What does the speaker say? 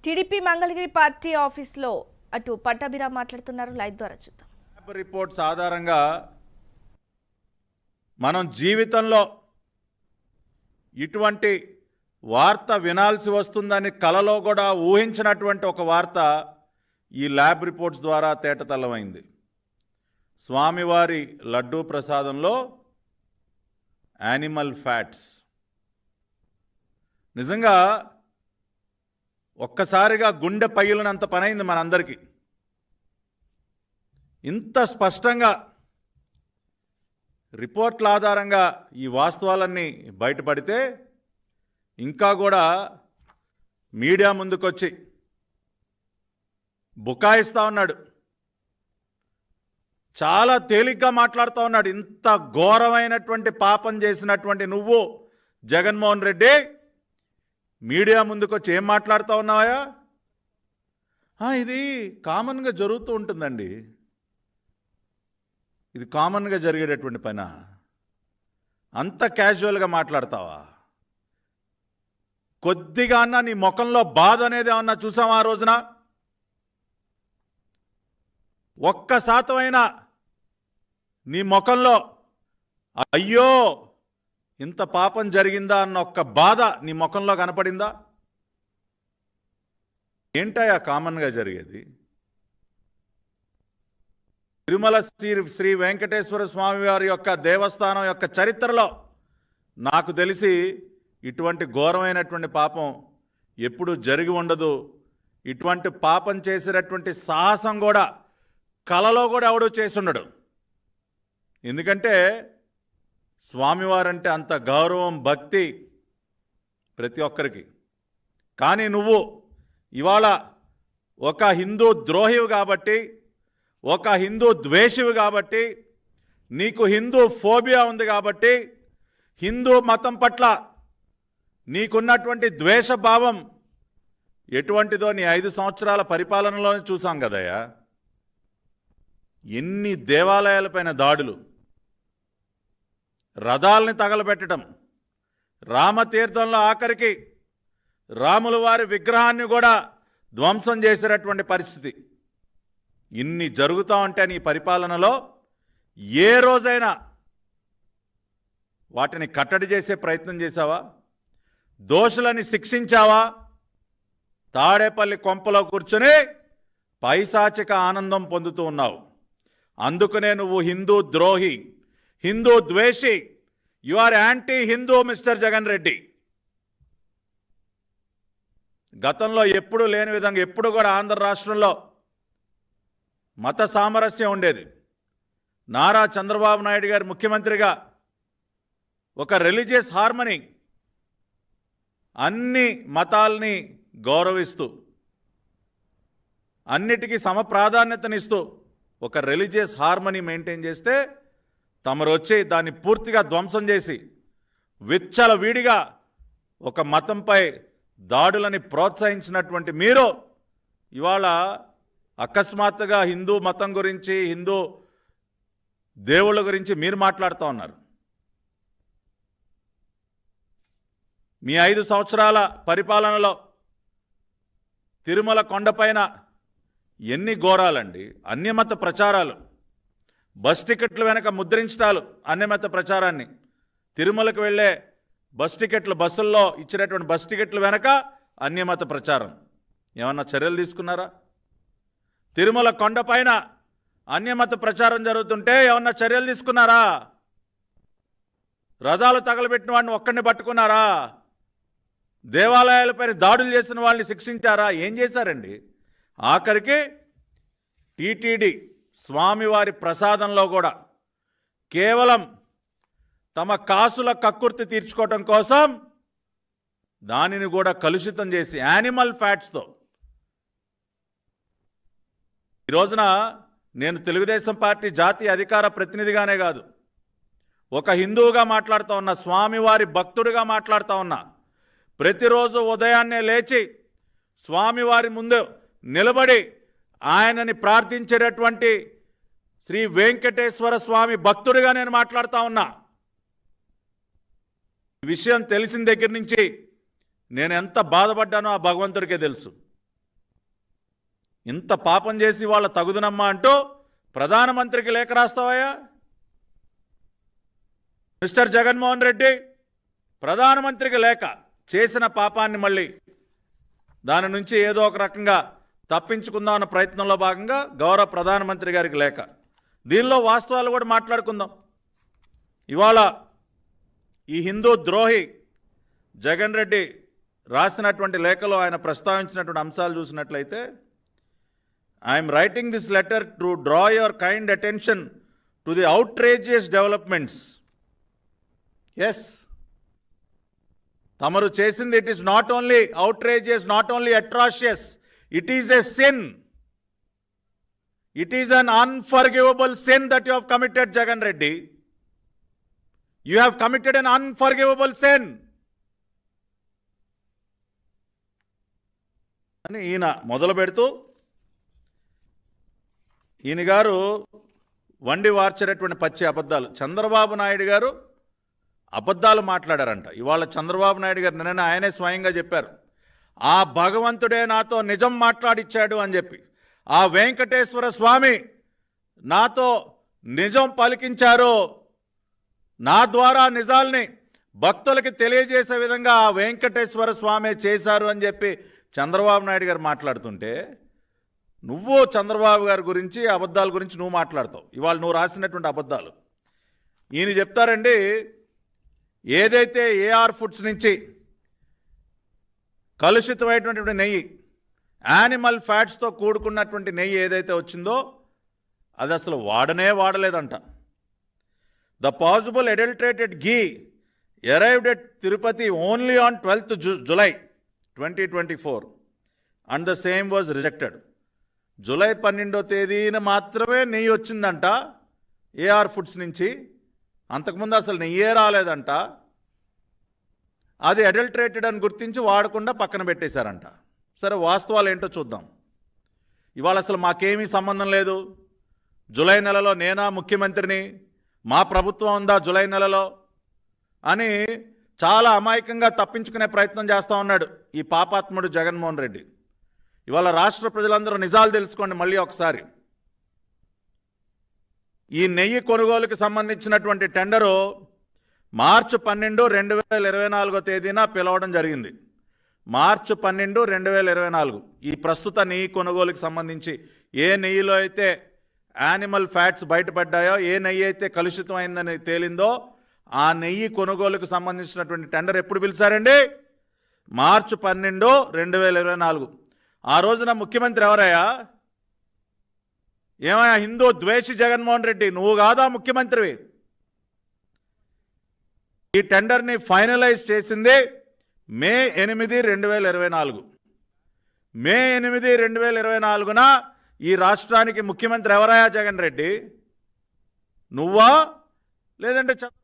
TDP Mangalagiri party ఆఫీస్లో అటు పట్టాభిరా మాట్లాడుతున్నారు లైవ్ ద్వారా చూద్దాం ల్యాబ్ రిపోర్ట్స్ ఆధారంగా మనం జీవితంలో ఇటువంటి వార్త వినాల్సి వస్తుందని కలలో కూడా ఊహించినటువంటి ఒక వార్త ఈ ల్యాబ్ రిపోర్ట్స్ ద్వారా తేటతల్లమైంది స్వామివారి లడ్డూ ప్రసాదంలో యానిమల్ ఫ్యాట్స్ నిజంగా ఒక్కసారిగా గుండె పగిలినంత పనైంది మనందరికీ ఇంత స్పష్టంగా రిపోర్ట్ల ఆధారంగా ఈ వాస్తవాలన్నీ బయటపడితే ఇంకా కూడా మీడియా ముందుకొచ్చి బుకాయిస్తూ ఉన్నాడు చాలా తేలిగ్గా మాట్లాడుతూ ఉన్నాడు ఇంత ఘోరమైనటువంటి పాపం చేసినటువంటి నువ్వు జగన్మోహన్ రెడ్డి మీడియా ముందుకొచ్చి ఏం మాట్లాడుతూ ఉన్నావా ఆ, ఇది కామన్గా జరుగుతూ ఉంటుందండి ఇది కామన్గా జరిగేటటువంటి పైన అంత క్యాజువల్గా మాట్లాడతావా కొద్దిగా అన్నా నీ ముఖంలో బాధ అనేది ఏమన్నా చూసావా ఆ రోజున ఒక్క శాతమైనా నీ ముఖంలో అయ్యో ఇంత పాపం జరిగిందా అన్న ఒక్క బాధ నీ ముఖంలో కనపడిందా ఏంటయా కామన్గా జరిగేది తిరుమల శ్రీ శ్రీ వెంకటేశ్వర స్వామి వారి యొక్క దేవస్థానం యొక్క చరిత్రలో నాకు తెలిసి ఇటువంటి ఘోరమైనటువంటి పాపం ఎప్పుడు జరిగి ఉండదు ఇటువంటి పాపం చేసేటటువంటి సాహసం కూడా కలలో కూడా ఎవడు చేసి ఉండడు ఎందుకంటే స్వామివారంటే అంత గౌరవం భక్తి ప్రతి ఒక్కరికి కానీ నువ్వు ఇవాళ ఒక హిందూ ద్రోహివి కాబట్టి ఒక హిందూ ద్వేషివి కాబట్టి నీకు హిందూ ఫోబియా ఉంది కాబట్టి హిందూ మతం పట్ల నీకున్నటువంటి ద్వేషభావం ఎటువంటిదో నీ ఐదు సంవత్సరాల పరిపాలనలోనే చూసాం కదయ్యా ఎన్ని దేవాలయాలపైన దాడులు రథాలని తగలబెట్టడం రామతీర్థంలో ఆఖరికి రాముల వారి విగ్రహాన్ని కూడా ధ్వంసం చేసేటటువంటి పరిస్థితి ఇన్ని జరుగుతూ ఉంటే నీ పరిపాలనలో ఏ రోజైనా వాటిని కట్టడి చేసే ప్రయత్నం చేశావా దోషులని శిక్షించావా తాడేపల్లి కొంపలో కూర్చుని పైశాచిక ఆనందం పొందుతూ ఉన్నావు అందుకనే నువ్వు హిందూ ద్రోహి హిందూ ద్వేషి you are anti Hindu mister Jagan Reddy గతంలో ఎప్పుడూ లేని విధంగా ఎప్పుడు కూడా ఆంధ్ర రాష్ట్రంలో మత సామరస్యం ఉండేది నారా చంద్రబాబు నాయుడు గారు ముఖ్యమంత్రిగా ఒక రిలీజియస్ హార్మనీ అన్ని మతాల్ని గౌరవిస్తూ అన్నిటికీ సమ ప్రాధాన్యతనిస్తూ ఒక రిలీజియస్ హార్మనీ మెయింటైన్ చేస్తే తమరు వచ్చి దాన్ని పూర్తిగా ధ్వంసం చేసి విచ్చల వీడిగా ఒక మతంపై దాడులని ప్రోత్సహించినటువంటి మీరు ఇవాళ అకస్మాత్తుగా హిందూ మతం గురించి హిందూ దేవుళ్ళ గురించి మీరు మాట్లాడుతూ ఉన్నారు మీ ఐదు సంవత్సరాల పరిపాలనలో తిరుమల కొండపైన ఎన్ని ఘోరాలండి అన్యమత ప్రచారాలు బస్ టికెట్లు వెనక ముద్రించటాలు అన్యమత ప్రచారాన్ని తిరుమలకు వెళ్ళే బస్ టికెట్లు బస్సుల్లో ఇచ్చినటువంటి బస్ టికెట్లు వెనక అన్యమత ప్రచారం ఏమన్నా చర్యలు తీసుకున్నారా తిరుమల కొండపైన అన్యమత ప్రచారం జరుగుతుంటే ఏమన్నా చర్యలు తీసుకున్నారా రథాలు తగలబెట్టిన వాడిని ఒక్కడిని పట్టుకున్నారా దేవాలయాలపైన దాడులు చేసిన వాళ్ళని శిక్షించారా ఏం చేశారండి ఆఖరికి టీటీడీ స్వామివారి ప్రసాదంలో కూడా కేవలం తమ కాసుల కక్కుర్తి తీర్చుకోవటం కోసం దానిని కూడా కలుషితం చేసి యానిమల్ ఫ్యాట్స్తో ఈ రోజున నేను తెలుగుదేశం పార్టీ జాతీయ అధికార ప్రతినిధిగానే కాదు ఒక హిందువుగా మాట్లాడుతూ ఉన్నా స్వామివారి భక్తుడిగా మాట్లాడుతూ ఉన్నా ప్రతిరోజు ఉదయాన్నే లేచి స్వామివారి ముందు నిలబడి ఆయనని ప్రార్థించేటటువంటి శ్రీ వెంకటేశ్వర స్వామి భక్తుడిగా నేను మాట్లాడుతూ ఉన్నా ఈ విషయం తెలిసిన దగ్గర నుంచి నేను ఎంత బాధపడ్డానో ఆ భగవంతుడికే తెలుసు ఇంత పాపం చేసి వాళ్ళ తగుదునమ్మా అంటూ ప్రధానమంత్రికి లేఖ రాస్తావయ్యా మిస్టర్ జగన్మోహన్ రెడ్డి ప్రధానమంత్రికి లేఖ చేసిన పాపాన్ని మళ్ళీ దాని నుంచి ఏదో ఒక రకంగా తప్పించుకుందాం అన్న ప్రయత్నంలో భాగంగా గౌరవ ప్రధానమంత్రి గారికి లేఖ దీనిలో వాస్తవాలు కూడా మాట్లాడుకుందాం ఇవాళ ఈ హిందూ ద్రోహి జగన్ రెడ్డి రాసినటువంటి లేఖలో ఆయన ప్రస్తావించినటువంటి అంశాలు చూసినట్లయితే I'm writing this letter to draw your kind attention to the outrageous developments ఎస్ తమరు చేసింది it is not only outrageous not only atrocious it is a sin it is un unforgivable sin that you have committed Jagan Reddy you have committed un unforgivable sin అని ఈయన మొదలు పెడుతూ ఈయన గారు వండి వార్చేటటువంటి పచ్చి అబద్ధాలు చంద్రబాబు నాయుడు గారు అబద్ధాలు మాట్లాడారంట ఇవాళ చంద్రబాబు నాయుడు గారు నిన్న ఆయనే స్వయంగా చెప్పారు ఆ భగవంతుడే నాతో నిజం మాట్లాడిచ్చాడు అని చెప్పి ఆ వెంకటేశ్వర స్వామి నాతో నిజం పలికించారు నా ద్వారా నిజాల్ని భక్తులకి తెలియజేసే విధంగా ఆ వెంకటేశ్వర స్వామి చేశారు అని చెప్పి చంద్రబాబు నాయుడు గారు మాట్లాడుతుంటే నువ్వు చంద్రబాబు గారి గురించి అబద్ధాల గురించి నువ్వు మాట్లాడతావు ఇవాళ నువ్వు రాసినటువంటి అబద్ధాలు ఈయన చెప్తారండి ఏదైతే ఏఆర్ ఫుడ్స్ నుంచి కలుషితమైనటువంటి నెయ్యి యానిమల్ ఫ్యాట్స్తో కూడుకున్నటువంటి నెయ్యి ఏదైతే వచ్చిందో అది అసలు వాడనే వాడలేదంట the possible adulterated ghee arrived at Tirupati only on twelfth July twenty twenty four and the same was rejected జూలై పన్నెండో తేదీన మాత్రమే నెయ్యి వచ్చిందంట ఏఆర్ ఫుడ్స్ నుంచి అంతకుముందు అసలు నెయ్యే రాలేదంట అది అడల్ట్రేటెడ్ అని గుర్తించి వాడకుండా పక్కన పెట్టేశారంట సరే వాస్తవాలు ఏంటో చూద్దాం ఇవాళ అసలు మాకేమీ సంబంధం లేదు జూలై నెలలో నేనా ముఖ్యమంత్రిని మా ప్రభుత్వం ఉందా జూలై నెలలో అని చాలా అమాయకంగా తప్పించుకునే ప్రయత్నం చేస్తూ ఉన్నాడు ఈ పాపాత్ముడు జగన్మోహన్ రెడ్డి ఇవాళ రాష్ట్ర ప్రజలందరూ నిజాలు తెలుసుకోండి మళ్ళీ ఒకసారి ఈ నెయ్యి కొనుగోలుకి సంబంధించినటువంటి టెండరు మార్చి పన్నెండు రెండు వేల ఇరవై నాలుగో తేదీన పిలవడం జరిగింది మార్చి పన్నెండు రెండు వేల ఇరవై నాలుగు ఈ ప్రస్తుత నెయ్యి కొనుగోలుకి సంబంధించి ఏ నెయ్యిలో అయితే యానిమల్ ఫ్యాట్స్ బయటపడ్డాయో ఏ నెయ్యి అయితే కలుషితమైందని తేలిందో ఆ నెయ్యి కొనుగోలుకు సంబంధించినటువంటి టెండర్ ఎప్పుడు పిలిచారండి మార్చి పన్నెండు రెండు వేల ఇరవై నాలుగు ఆ రోజున ముఖ్యమంత్రి ఎవరయ్యా ఏమయ్యా హిందూ ద్వేషి జగన్మోహన్ రెడ్డి నువ్వు కాదా ముఖ్యమంత్రివి ఈ టెండర్ని ఫైనలైజ్ చేసింది మే ఎనిమిది రెండు వేల ఇరవై నాలుగు మే ఎనిమిది రెండు వేల ఇరవై నాలుగున ఈ రాష్ట్రానికి ముఖ్యమంత్రి ఎవరయ్యా జగన్ రెడ్డి నువ్వా లేదంటే చ-